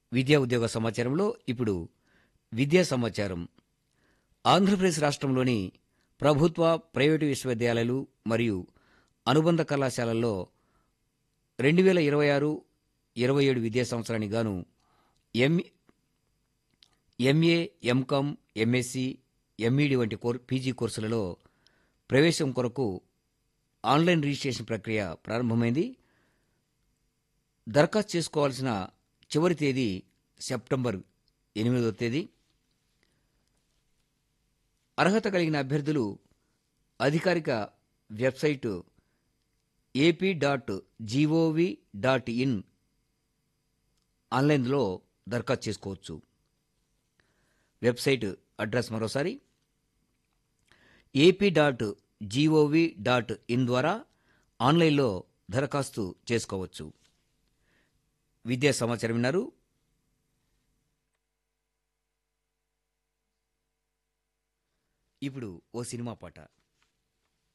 విద్యా ఉద్యోగ సమాచారంలో ఇప్పుడు విద్యా సమాచారం ఆంధ్రప్రదేశ్ రాష్ట్రంలోని ప్రభుత్వ ప్రైవేటు విశ్వవిద్యాలయాలు మరియు అనుబంధ కళాశాలల్లో రెండు వేల ఇరవై ఆరు ఇరవై ఏడు విద్యా సంవత్సరానికి గాను M M A M Com M Sc M Ed వంటి కోర్ పీజీ కోర్సులలో ప్రవేశం కొరకు ఆన్లైన్ రిజిస్ట్రేషన్ ప్రక్రియ ప్రారంభమైంది దరఖాస్తు చేసుకోవాల్సిన చివరి తేదీ సెప్టెంబర్ ఎనిమిదవ తేదీ అర్హత కలిగిన అభ్యర్థులు అధికారిక website AP dot G O V dot in ఆన్లైన్లో దరఖాస్తు చేసుకోవచ్చు వెబ్సైట్ అడ్రస్ మరోసారి AP dot G O V dot in ద్వారా ఆన్లైన్లో దరఖాస్తు చేసుకోవచ్చు విద్యా సమాచారం విన్నారు ఇప్పుడు ఓ సినిమా పాట